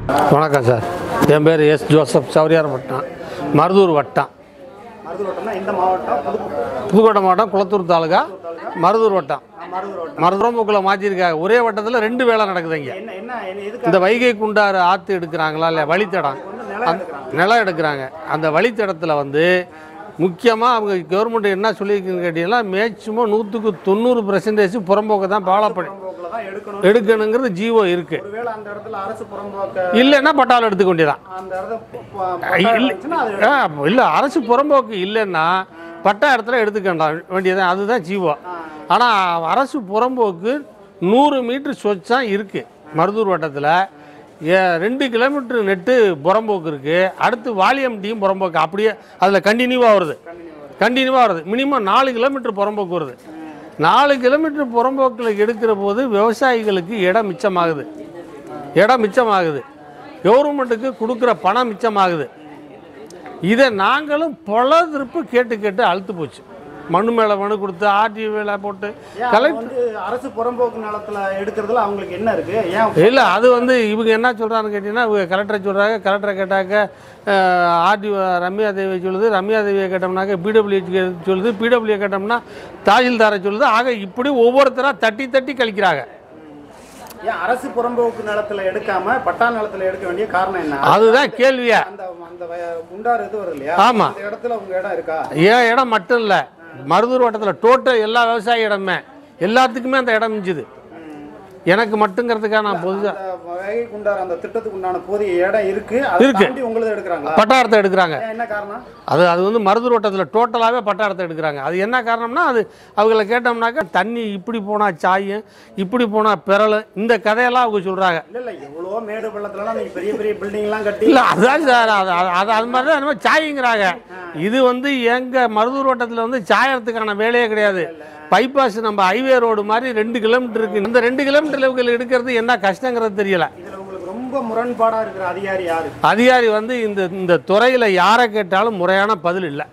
வணக்கம் சார் என் பேர் S Joseph சௌரியார் வட்டம் மருதூர் வட்டம் மருதூர் வட்டம்னா இந்த மாவட்டம் புதுக்கோட்டை புதுக்கோட்டை மாவட்டம் குளத்தூர் தாலுகா மருதூர் வட்டம் மருதூர் வட்டம் மருதுரம்புக்குள்ள மாற்றிருக்காங்க ஒரே வட்டத்தில் ரெண்டு வேலை நடக்குது இங்கே என்ன என்ன என்ன எதுக்கு இந்த வைகை குண்டாறு ஆற்று எடுக்கிறாங்களா இல்லை வழித்தடம் அந்த நிலம் எடுக்கிறாங்க அந்த வழித்தடத்தில் வந்து முக்கியமாக அவங்க கவர்மெண்ட் என்ன சொல்லியிருக்குன்னு கேட்டீங்கன்னா மேக்சிமம் நூற்றுக்கு தொண்ணூறு பர்சன்டேஜ் புறம்போக்கு தான் ஃபாலோ பண்ணி புறம்போக்குல தான் எடுக்கணும் எடுக்கணுங்கிறது ஜீவோ இருக்குது ஒருவேளை அந்த இடத்துல அரசு புறம்போக்க இல்லைன்னா பட்டாவில் எடுத்துக்க வேண்டியதான் அந்த இடத்துல ப- ப- பட்டா இருந்துச்சுன்னா அது ஆ இல்லை அரசு புறம்போக்கு இல்லைன்னா பட்டா இடத்துல எடுத்துக்கண்டா வேண்டியதான் அதுதான் ஜீவோ ஆனால் அரசு புறம்போக்கு நூறு மீட்டர் சொச்சம் இருக்குது மருதூர் வட்டத்தில் ரெண்டு கிலோமீட்டர் நெட்டு புறம்போக்கு இருக்குது அடுத்து வாலியம்டியும் புறம்போக்கு அப்படியே அதில் கண்டினியூவாக வருது கண்டினியூவாக வருது மினிமம் நாலு கிலோமீட்டர் புறம்போக்கு வருது நாலு கிலோமீட்டர் புறம்போக்கில் எடுக்கிற போது விவசாயிகளுக்கு இடம் மிச்சமாகுது இடம் மிச்சமாகுது கவர்மெண்ட்டுக்கு கொடுக்குற பணம் மிச்சமாகுது இதை நாங்களும் பல திருப்பு கேட்டு கேட்டு அழுத்து போச்சு மண்ணு மேலே மனு கொடுத்து ஆர்டி வேலை போட்டு ஏன் அவங்க கலெக்ட் வந்து அரசு புறம்போக்கு நிலத்துல எடுக்கிறதுல அவங்களுக்கு என்ன இருக்கு ஏன் இல்லை அது வந்து இவங்க என்ன சொல்கிறான்னு கேட்டிங்கன்னா இவங்க கலெக்டரை சொல்கிறாங்க கலெக்டரை கேட்டாக்க ஆர்டி ரம்யா தேவியை சொல்லுது ரம்யா தேவியை கேட்டோம்னாக்க பிடபிள்யூ சொல்லுது பிடபிள்யூ கேட்டோம்னா தாசில்தாரை சொல்லுது ஆக இப்படி ஒவ்வொருத்தராக தட்டி தட்டி கழிக்கிறாங்க ஏன் அரசு புறம்போக்கு நிலத்துல எடுக்காம பட்டா நிலத்துல எடுக்க வேண்டிய காரணம் என்ன அதுதான் கேள்வியா அந்த அந்த வய- குண்டாறு இது வருது இல்லையா ஆமா. அந்த இடத்துல உங்க இடம் இருக்கா ஏன் இடம் மட்டும் இல்லை மருதூர் வட்டத்தில் டோட்டல் எல்லா விவசாய இடமே எல்லாத்துக்குமே அந்த இடம் மிஞ்சுது எனக்கு மட்டுங்கிறதுக்காக நான் பொதுவாக அந்த வகை குண்டாறு அந்த திட்டத்துக்கு உண்டான போதிய இடம் இருக்கு அதை இருக்கு. தாண்டி உங்களுது எடுக்கிறாங்களா பட்டாரத்தை எடுக்கிறாங்க ஏன் என்ன காரணம் அது அது வந்து மருதூர் வட்டத்தில் டோட்டலாகவே பட்டாரத்தை எடுக்கிறாங்க அது என்ன காரணம்னா அது அவங்கள கேட்டோம்னாக்கா தண்ணி இப்படி போனால் சாயும் இப்படி போனால் பிறலும் இந்த கதையெல்லாம் அவங்க சொல்கிறாங்க இல்ல இல்ல எவ்வளவோ மேடு பள்ளத்துலலாம் நீங்க பெரிய பெரிய பில்டிங் எல்லாம் கட்டி இல்லை அதுதான் சார் அது அது அது அது மாதிரி தான் என்னமோ சாய்ங்கிறாங்க இது வந்து எங்கள் மருதூர் வட்டத்தில் வந்து சாயறதுக்கான வேலையே கிடையாது பைபாஸ் நம்ம ஹைவே ரோடு மாதிரி ரெண்டு கிலோமீட்டர் இருக்கு இந்த ரெண்டு கிலோமீட்டர் இவங்க எடுக்கிறது என்ன கஷ்டங்கிறது தெரியல இதுல உங்களுக்கு ரொம்ப முரண்பாடா இருக்கிற அதிகாரி யாரு அதிகாரி வந்து இந்த இந்த துறையில் யாரை கேட்டாலும் முறையான பதில் இல்லை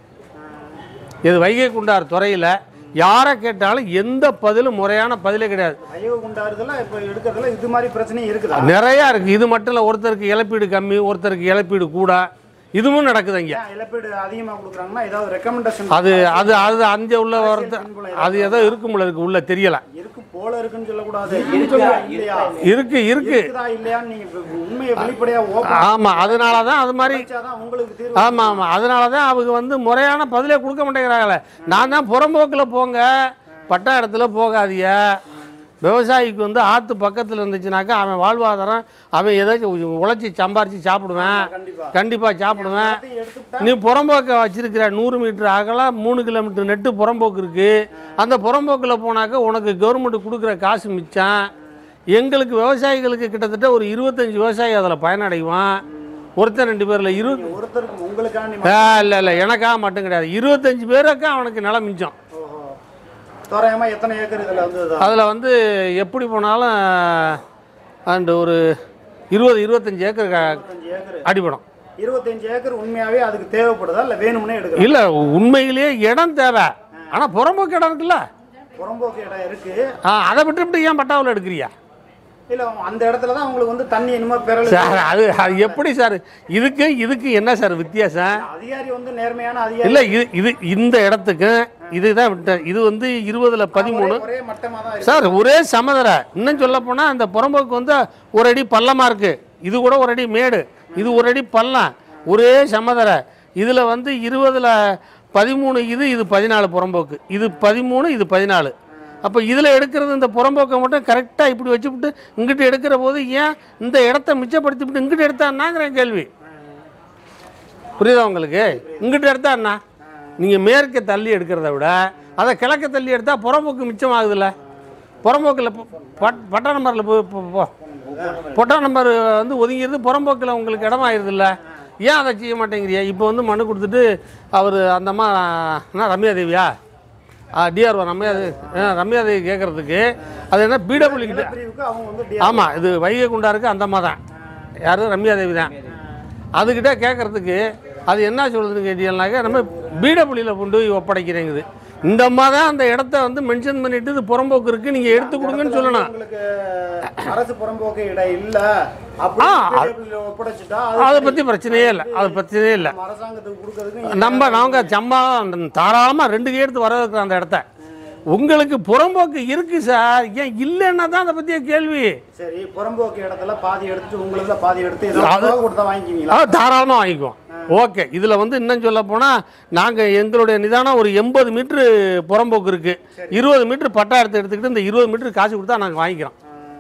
இது வைகை குண்டார் துறையில் யாரை கேட்டாலும் எந்த பதிலும் முறையான பதிலே கிடையாது ஐயோ குண்டாறுதெல்லாம் இப்ப எடுக்கிறதுல இது மாதிரி பிரச்சனையும் இருக்குதா நிறையா இருக்குது இது மட்டும் இல்லை ஒருத்தருக்கு இழப்பீடு கம்மி ஒருத்தருக்கு இழப்பீடு கூட இதுவும் நடக்குது இங்கே ஏன் இழப்பீடு அதிகமா கொடுக்குறாங்கன்னா ஏதாவது ரெக்கமெண்டேஷன் அது அது அது அங்கே உள்ள வரது அது ஏதோ இருக்கும்ல இருக்கு உள்ள தெரியல இருக்கு போல இருக்குன்னு சொல்லக்கூடாது இருக்குதா இல்லையா இருக்கு இருக்கு இருக்குதா இல்லையான்னு நீங்க இப்ப உண்மையை வெளிப்படையா ஓப்பன் ஆமாம் அதனால தான் அது மாதிரி வச்சாதான் உங்களுக்கு தீர்வு ஆமாம் ஆமாம் அதனால தான் அவங்க வந்து முறையான பதிலே கொடுக்க மாட்டேங்கிறாங்களே நான் தான் புறம்போக்கில் போங்க பட்டா இடத்துல போகாதீங்க விவசாயிக்கு வந்து ஆற்று பக்கத்தில் இருந்துச்சுனாக்கா அவன் வாழ்வாதாரம் அவன் ஏதாச்சும் உழைச்சி சம்பாரித்து சாப்பிடுவேன் கண்டிப்பா கண்டிப்பாக சாப்பிடுவேன் எல்லாத்தையும் எடுத்துக்கிட்டா நீ புறம்போக்கை வச்சிருக்கிற நூறு மீட்டர் அகலம் மூணு கிலோமீட்டர் நெட்டு புறம்போக்கு இருக்குது அந்த புறம்போக்கில் போனாக்கா உனக்கு கவர்மெண்ட் கொடுக்குற காசு மிச்சம் எங்களுக்கு விவசாயிகளுக்கு கிட்டத்தட்ட ஒரு இருபத்தஞ்சி விவசாயி அதில் பயனடைவான் ஒருத்தன் ரெண்டு பேரில் இரு ஒருத்தருக்கு உங்களுக்காண்டி இல்லை இல்லை எனக்காக மட்டும் கிடையாது இருபத்தஞ்சி பேருக்கா அவனுக்கு நிலம் மிச்சம் ஓஹோ தோராயமா எத்தனை ஏக்கர் இதுல வந்து அதில் வந்து எப்படி போனாலும் அண்டு ஒரு இருபது இருபத்தஞ்சி ஏக்கர் க- இருபத்தஞ்சு ஏக்கர் அடிபடும் இருபத்தஞ்சு ஏக்கர் உண்மையாவே அதுக்கு தேவைப்படுதா இல்ல வேணும்னே எடுக்கிறோம் இல்லை உண்மையிலேயே இடம் தேவை ஆனால் புறம்போக்கு இடம் இருக்குல்ல புறம்போக்கு இடம் இருக்கு ஆ அதை விட்டுவிட்டு ஏன் பட்டாவில் எடுக்கிறியா இல்ல அந்த இடத்துல தான் உங்களுக்கு வந்து தண்ணி என்னமோ பெறல சார் அது அது எப்படி சார் இதுக்கு இதுக்கு என்ன சார் வித்தியாசம் அதிகாரி வந்து நேர்மையான அதிகாரி இல்லை இது இது இந்த இடத்துக்கு இதுதான் விட்ட இது வந்து இருபதுல பதிமூணு ஒரே- ஒரே மட்டமா தான் இருக்கு சார் ஒரே சமதரை இன்னும் சொல்ல போனால் அந்த புறம்போக்கு வந்து ஒரு அடி பள்ளமாக இருக்குது இது கூட ஒரு அடி மேடு இது ஒரு அடி பள்ளம் ஒரே சமதரை இதில் வந்து இருபதில் பதிமூணு இது இது பதினாலு புறம்போக்கு இது பதிமூணு இது பதினாலு அப்போ இதில் எடுக்கிறது இந்த புறம்போக்கை மட்டும் கரெக்டாக இப்படி வச்சுவிட்டு இங்கிட்டு எடுக்கிற போது ஏன் இந்த இடத்த மிச்சப்படுத்திவிட்டு இங்கிட்டு எடுத்தான்னாங்கிற கேள்வி புரியுதா உங்களுக்கு இங்கிட்டு எடுத்தா என்ன நீங்கள் மேற்க தள்ளி எடுக்கிறத விட அதை கிழக்க தள்ளி எடுத்தால் புறம்போக்கு மிச்சமாகுதுல்ல புறம்போக்கில் பட்டா நம்பரில் போய் போ- போ பொட்டா நம்பர் வந்து ஒதுங்கிடுது புறம்போக்கில் உங்களுக்கு இடமாயிருதுல்ல ஏன் அதை செய்ய மாட்டேங்கிறியா இப்போ வந்து மனு கொடுத்துட்டு அவர் அந்த அம்மா என்ன ரம்யா தேவியா டிஆர்ஓ ரம்யா தேவி ஆ, ரம்யா தேவி கேட்குறதுக்கு அது என்ன பிடபிள்யூ கிட்ட பிரிவுக்கு அவங்க வந்து ஆமாம் இது வைகை குண்டாருக்கு அந்த அம்மா தான் யார் ரம்யா தேவி தான் அதுக்கிட்ட கேட்குறதுக்கு அது என்ன சொல்லுதுன்னு கேட்டீங்கன்னாக்க நம்ம பிடபிள்யூவில் கொண்டு போய் ஒப்படைக்கிறேங்குது இந்த அம்மா தான் அந்த இடத்த வந்து மென்ஷன் பண்ணிட்டு இது புறம்போக்கு இருக்கு நீங்க எடுத்து கொடுங்கன்னு சொல்லணும் உங்களுக்கு அரசு புறம்போக்கு இடம் இல்ல ஆ, அப்படி ஒப்படைச்சிட்டா அதை பத்தி பிரச்சனையே இல்லை அது பிரச்சனையே இல்லை நம்ம அரசாங்கத்துக்கு கொடுக்கறதுக்கு நம்ம நாங்க சம்மா தாராளமா ரெண்டு கையெடுத்து வர வைக்கிறோம் அந்த இடத்த உங்களுக்கு புறம்போக்கு இருக்கு சார் ஏன் இல்லைன்னா தான் அதை பத்திய கேள்வி சரி புறம்போக்கு இடத்துல பாதி எடுத்துட்டு உங்களுக்கு பாதி எடுத்து ஏதாவது தொகை கொடுத்தா வாங்கிக்குவீங்களா அது தாராளமாக வாங்கிக்குவோம் ஓகே இதில் வந்து இன்னும் சொல்ல போனால் நாங்கள் எங்களுடைய நிதானம் ஒரு எண்பது மீட்ரு புறம்போக்கு இருக்குது இருபது மீட்ரு பட்டா எடுத்து எடுத்துக்கிட்டு இந்த இருபது மீட்ரு காசு கொடுத்தா நாங்கள் வாங்கிக்கிறோம்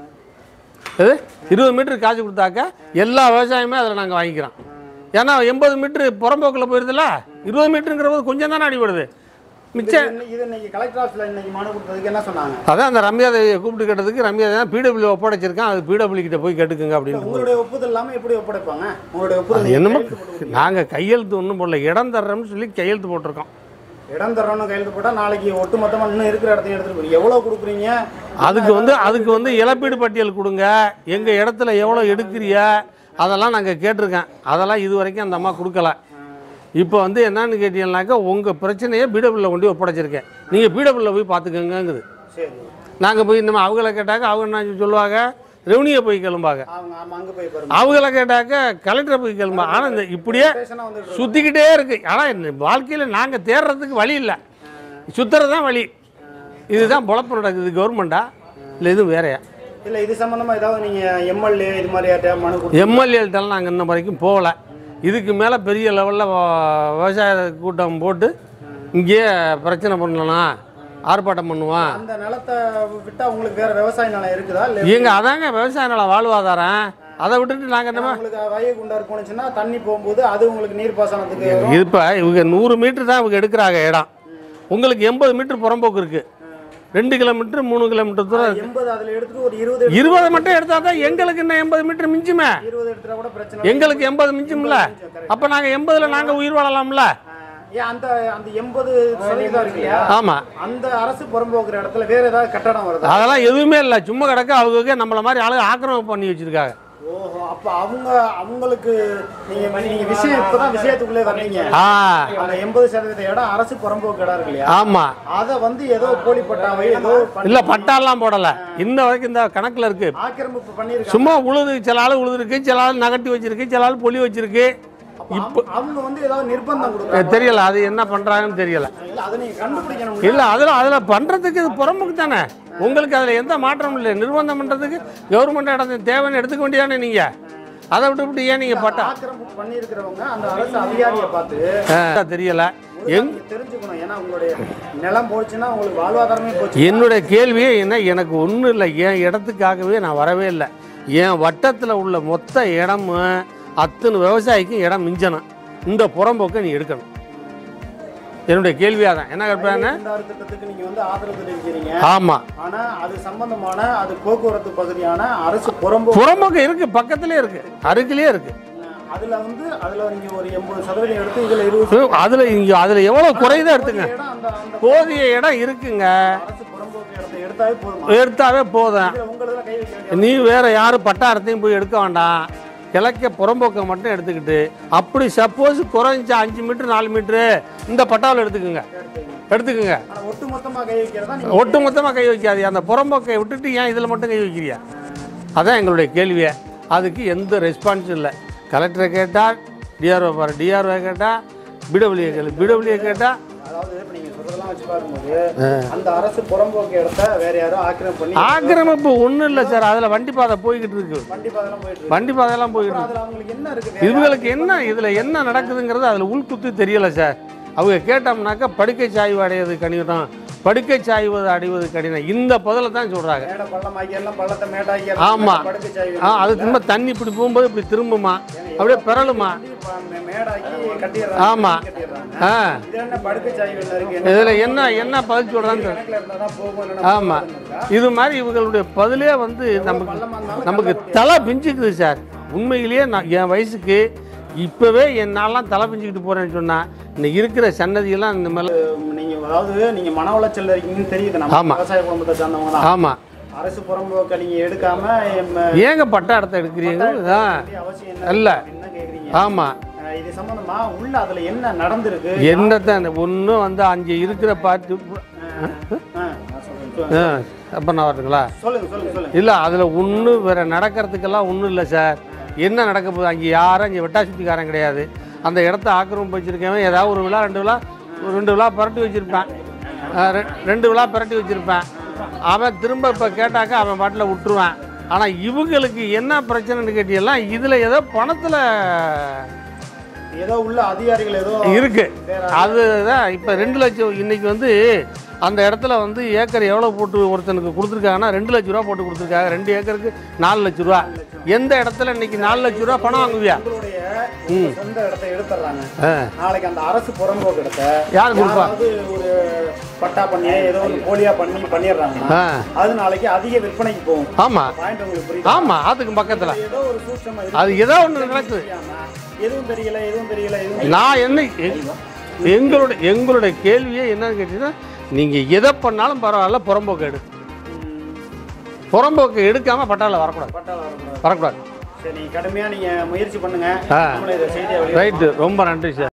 எது இருபது மீட்ரு காசு கொடுத்தாக்க எல்லா விவசாயமே அதில் நாங்கள் வாங்கிக்கிறோம் ஏன்னா எண்பது மீட்ரு புறம்போக்கில் போயிருதுல இருபது மீட்டருங்கிற போது கொஞ்சம் தானே அடிபடுது மிச்சம் இது இது இன்னைக்கு கலெக்டர் ஆஃபீஸ்ல இன்னைக்கு மனு கொடுத்ததுக்கு என்ன சொன்னாங்க அதான் அந்த ரம்யா தேவியை கூப்பிட்டு கேட்டதுக்கு ரம்யா தேவி பிடபிள்யூ ஒப்படைச்சிருக்கேன் அது பிடபிள்யூ கிட்ட போய் கேட்டுக்குங்க அப்படின்னு உங்களுடைய ஒப்புதல் இல்லாம எப்படி ஒப்படைப்பாங்க உங்களுடைய ஒப்புதல் அது நீங்க என்னமோ கையெழுத்து போட்டு நாங்கள் கையெழுத்து ஒன்றும் போடல இடம் தர்றோம்னு சொல்லி கையெழுத்து போட்டிருக்கோம் இடம் தரணும்னு கையெழுத்து போட்டா நாளைக்கு ஒட்டு மொத்தமா இன்னும் இருக்கிற இடத்தையும் எடுத்துட்டு போய் எவ்வளவு கொடுக்குறீங்க அதுக்கு வந்து அதுக்கு வந்து இழப்பீடு பட்டியல் கொடுங்க எங்கள் இடத்துல எவ்வளோ எடுக்கிறிய அதெல்லாம் நாங்கள் கேட்டிருக்கேன் அதெல்லாம் இது வரைக்கும் அந்த அம்மா கொடுக்கல இப்போ வந்து என்னன்னு கேட்டீங்கன்னாக்கா உங்கள் பிரச்சனையை பீடபிளில் கொண்டு போய் ஒப்படைச்சிருக்கேன் நீங்கள் பீடபிளில் போய் பார்த்துக்கங்கங்குது சரி நாங்கள் போய் இந்த அவங்கள கேட்டாக்க அவங்க என்ன சொல்லுவாங்க ரெவனியை போய் கிளம்பாங்க அவங்க ஆமா அங்க போய் பாருங்க அவங்கள கேட்டாக்க கலெக்டரை போய் கிளம்பா ஆனால் இந்த இப்படியே ஸ்டேஷனா வந்துட்டு சுற்றிக்கிட்டே இருக்கு ஆனால் வாழ்க்கையில் நாங்கள் தேடுறதுக்கு வழி இல்லை சுற்றுறது தான் வழி இதுதான் பொழப்பு நடக்குது கவர்மெண்ட்டா இல்லை எதுவும் வேறையா இல்ல இது சம்பந்தமா ஏதாவது நீங்க எம்எல்ஏ இது மாதிரி யார்ட்டயா மனு கொடுத்து எம்எல்ஏட்டெல்லாம் நாங்கள் இன்ன வரைக்கும் போகல இதுக்கு மேலே பெரிய லெவலில் விவசாய கூட்டம் போட்டு இங்கேயே பிரச்சனை பண்ணலாம் ஆர்ப்பாட்டம் பண்ணுவான் அந்த நிலத்தை விட்டா உங்களுக்கு வேற விவசாய நிலம் இருக்குதா இல்ல எங்க அதாங்க விவசாய நிலம் வாழ்வாதாரம் அதை விட்டுட்டு நாங்கள் என்ன உங்களுக்கு வய குண்டார் போனுச்சுன்னா தண்ணி போகும்போது அது உங்களுக்கு நீர்ப்பாசனத்துக்கு வரும். இப்போ இவங்க நூறு மீட்டர் தான் இவங்க எடுக்கிறாங்க இடம் உங்களுக்கு எண்பது மீட்டர் புறம்போக்கு இருக்குது ரெண்டு கிலோமீட்டர் மூணு கிலோமீட்டர் தூரம் இருக்கு எண்பது அதுல எடுத்துட்டு ஒரு இருபது எடுத்து- இருபது மட்டும் எடுத்தா தான் எங்களுக்கு இன்னும் எண்பது மீட்டர் மிஞ்சுமே இருபது எடுத்துட்டா கூட பிரச்சனை எங்களுக்கு எண்பது மிஞ்சும்ல அப்போ நாங்கள் எண்பதுல நாங்கள் உயிர் வாழலாம்ல ஏன் அந்த அந்த எண்பது சதவீதம் இருக்கு இல்லையா ஆமாம் அந்த அரசு புறம்போக்குற இடத்துல வேற ஏதாவது கட்டடம் வருதா அதெல்லாம் எதுவுமே இல்லை சும்மா கிடக்க அவங்க நம்மள மாதிரி ஆளுங்க ஆக்கிரமிப்பு பண்ணி வச்சிருக்காங்க ஓஹோ அப்ப அவங்க அவங்களுக்கு நீங்க நீங்க விஷயம் இப்பதான் விஷயத்துக்குள்ளே வர்றீங்க ஆ அந்த எண்பது சதவீத இடம் அரசு புறம்போக்கு இடம் இருக்கு இல்லையா ஆமாம் அத வந்து ஏதோ போலி பட்டாவை ஏதோ பண்ணி இல்லை பட்டாலாம் போடலை இன்ன வரைக்கும் இந்த கணக்கில் இருக்கு ஆக்கிரமிப்பு பண்ணிருக்காங்க சும்மா உழுது சில ஆள் உழுதுருக்கு சில ஆள் நகட்டி வச்சிருக்கு சில ஆள் பொலி வச்சிருக்கு இப்போ அவங்க வந்து ஏதாவது நிர்பந்தம் அஹ் கொடுக்குறாங்க தெரியல அது என்ன பண்ணுறாங்கன்னு தெரியல இல்ல அதை நீங்க கண்டுபிடிக்கணும் இல்லை அதில் அதில் பண்ணுறதுக்கு இது புறம்புக்கு தானே உங்களுக்கு அதில் எந்த மாற்றமும் இல்லை நிர்பந்தம் பண்ணுறதுக்கு கவர்மெண்ட் இடத்த தேவைன்னு எடுத்துக்க வேண்டியதானே நீங்கள் அதை விட்டு விட்டு ஏன் நீங்கள் பட்டா ஆக்கிரமிப்பு பண்ணியிருக்கிறவங்க அந்த அரசு அதிகாரியை பார்த்து அஹ் தெரியல எங் நீங்க தெரிஞ்சுக்கணும் ஏன்னா உங்களுடைய நிலம் போச்சுன்னா உங்களுக்கு வாழ்வாதாரமே போச்சு என்னுடைய கேள்வியே என்ன எனக்கு ஒன்றும் இல்லை என் இடத்துக்காகவே நான் வரவே இல்லை என் வட்டத்தில் உள்ள மொத்த இடமும் அத்தனை விவசாயிக்கும் இடம் மிஞ்சணும் இந்த புறம்போக்கை நீ எடுக்கணும் என்னுடைய கேள்வியாக தான் என்ன கேட்பேன்னு குண்டாறு திட்டத்துக்கு நீங்க வந்து ஆதரவு தெரிவிக்கிறீங்க ஆமாம் ஆனா அது சம்பந்தமான அது போக்குவரத்து பகுதியான அரசு புறம்போ புறம்போக்கு இருக்குது பக்கத்துலேயே இருக்குது அருகிலே இருக்குது அதுல வந்து அதுல நீங்க ஒரு எண்பது சதவீதம் எடுத்து இதுல இருபது அதில் இங்கே அதில் எவ்வளோ குறையுதோ எடுத்துங்க இடம் அந்த அந்த போதிய இடம் இருக்குங்க அரசு புறம்போக்கு இடத்தை எடுத்தாவே போதுமா எடுத்தாவே போதும் இதுல உங்களதுல கை வைக்க வேண்டிய நீ வேற யாரும் பட்டாரத்தையும் போய் எடுக்க வேண்டாம் கிழக்க புறம்போக்கை மட்டும் எடுத்துக்கிட்டு அப்படி சப்போஸ் குறைஞ்ச அஞ்சு மீட்டர் நாலு மீட்ரு இந்த பட்டாவில் எடுத்துக்கோங்க எடுத்துக்கோங்க ஆனா ஒட்டு மொத்தமா கை வைக்கிறதா நீங்க ஒட்டு மொத்தமாக கை வைக்காதீங்க அந்த புறம்போக்கை விட்டுட்டு ஏன் இதில் மட்டும் கை வைக்கிறியா அதான் எங்களுடைய கேள்வியே அதுக்கு எந்த ரெஸ்பான்ஸும் இல்லை கலெக்டரை கேட்டால் டிஆர்ஓ பாரு டிஆர்ஓ கேட்டால் பிடபிள்யூ கேளு பிடபிள்யூ கேட்டால் அதாவது இப்ப நீங்க சொல்றதெல்லாம் வச்சு பார்க்கும்போது அந்த அரசு புறம்போக்கு இடத்த வேற யாரும் ஆக்கிரமிப்பு பண்ணி ஆக்கிரமிப்பு ஒன்றும் இல்லை சார் அதில் வண்டி பாதை போய்கிட்டு இருக்கு வண்டி பாதைலாம் போயிட்டு இருக்கு வண்டி பாதையெல்லாம் போய்கிட்டு இருக்கு அதுல அவங்களுக்கு என்ன இருக்கு இவங்களுக்கு என்ன இதில் என்ன நடக்குதுங்கிறது அதில் உள்குத்து தெரியல சார் அவங்க கேட்டோம்னாக்கா படுக்கை சாய்வு அடைவது கடினம் படுக்கை சாய்வது அடைவது கடினம் இந்த பதில தான் சொல்கிறாங்க மேடை பள்ளமாக்கி எல்லாம் பள்ளத்தை மேட்டாக்கி ஆமா. படுக்கை சாய்வு ஆ அது திரும்ப தண்ணி இப்படி போகும்போது இப்படி திரும்புமா அப்படியே பிறலுமா இப்ப மே- மேடாக்கி கட்டிடுறாங்க ஆமா. கட்டிடுறாங்க ஆ இது என்ன படுக்கை சாய்வு என்ன இருக்கு என்ன இதில் என்ன என்ன பதில் சொல்கிறான்னு கணக்குல இருந்தா தான் போகும் இல்லைன்னா ஆமாம் இது மாதிரி இவங்களுடைய பதிலே வந்து நமக்கு பள்ளமா இருந்தாலும் நமக்கு தலை பிஞ்சுக்குது சார் உண்மையிலேயே நான் என் வயசுக்கு இப்போவே என்னாலாம் தலை பிஞ்சுக்கிட்டு போகிறேன்னு சொன்னால் இன்னைக்கு இருக்கிற சன்னதியெல்லாம் இந்த மேலே நீங்க அதாவது நீங்க மன உளைச்சல்ல இருக்கீங்கன்னு தெரியுது நம்ம ஆமா. விவசாய குடும்பத்தை சார்ந்தவங்க தான் ஆமாம் அரசு புறம்போக்க நீங்க எடுக்காம எம், ஏங்க பட்டா இடத்த எடுக்கிறீங்க ஆ வேண்டிய அவசியம் என்ன இல்ல. என்ன கேக்குறீங்க ஆமாம் அஹ் இது சம்பந்தமா உள்ள அதுல என்ன நடந்திருக்கு என்னத்தான் ஒன்றும் வந்து அங்கே இருக்கிற பார்ட்டி ஆ, நான் சொல்றேன். சொல்லுங்க. அப்போ நான் வரட்டுங்களா சொல்லுங்க சொல்லுங்க சொல்லுங்க இல்லை அதில் ஒன்றும் வேறு நடக்கிறதுக்கெல்லாம் ஒன்றும் இல்லை சார் என்ன நடக்க போகுது அங்கே யாரும் அங்கே வெட்டா சுத்திக்காரன் கிடையாது அந்த இடத்த ஆக்கிரமிப்பு வச்சுருக்கவன் ஏதாவது ஒரு விழா ரெண்டு விழா ஒரு ரெண்டு விழா புரட்டி வச்சுருப்பேன் ரெண்டு விழா புரட்டி வச்சுருப்பேன் அவன் திரும்ப இப்போ கேட்டாக்கா அவன் பாட்டில் விட்டுருவான் ஆனால் இவங்களுக்கு என்ன பிரச்சனைன்னு கேட்டீங்கன்னா இதில் ஏதோ பணத்தில் ஏதோ உள்ள அதிகாரிகள் ஏதோ இருக்கு அதுதான் இப்போ ரெண்டு லட்சம் இன்னைக்கு வந்து அந்த இடத்துல வந்து ஏக்கர் எவ்வளோ போட்டு ஒருத்தனுக்கு கொடுத்துருக்காங்கன்னா ரெண்டு லட்ச ரூபா போட்டு கொடுத்துருக்காங்க ரெண்டு ஏக்கருக்கு நாலு லட்ச ரூபா எந்த இடத்துல இன்னைக்கு நாலு லட்ச ரூபா பணம் வாங்குவியா உங்களுடைய உங்க சொந்த இடத்தை எடுத்துறாங்க ஆ. நாளைக்கு அந்த அரசு புறம்போக்கு இடத்தை யார் கொடுப்பா யாராவது ஒரு பட்டா பண்ணி ஏதோ ஒரு போலியா பண்ணி பண்ணிடுறாங்கன்னா ஆ அது நாளைக்கு அதிக விற்பனைக்கு போகும் ஆமாம் பாயிண்ட் உங்களுக்கு புரியுதா ஆமாம் அதுக்கு பக்கத்தில் ஏதோ ஒரு சூட்சமா இருக்கு. அது ஏதோ ஒன்று நடக்குது தெரியாம, எதுவும் தெரியல எதுவும் தெரியல எதுவும் நான் என்ன எ- எங்களுடைய எங்களுடைய கேள்வியே என்னன்னு கேட்டீங்கன்னா நீங்கள் எதை பண்ணாலும் பரவாயில்ல புறம்போக்கு எடு புறம்போக்கு எடுக்காமல் பட்டாவில் வரக்கூடாது பட்டா வரக்கூடாது வரக்கூடாது சரி நீங்க கடுமையா நீங்க முயற்சி பண்ணுங்க ஆ. நம்மளும் இதை செய்தியை வெளியிடுவோம். ரைட்டு ரொம்ப நன்றி சார்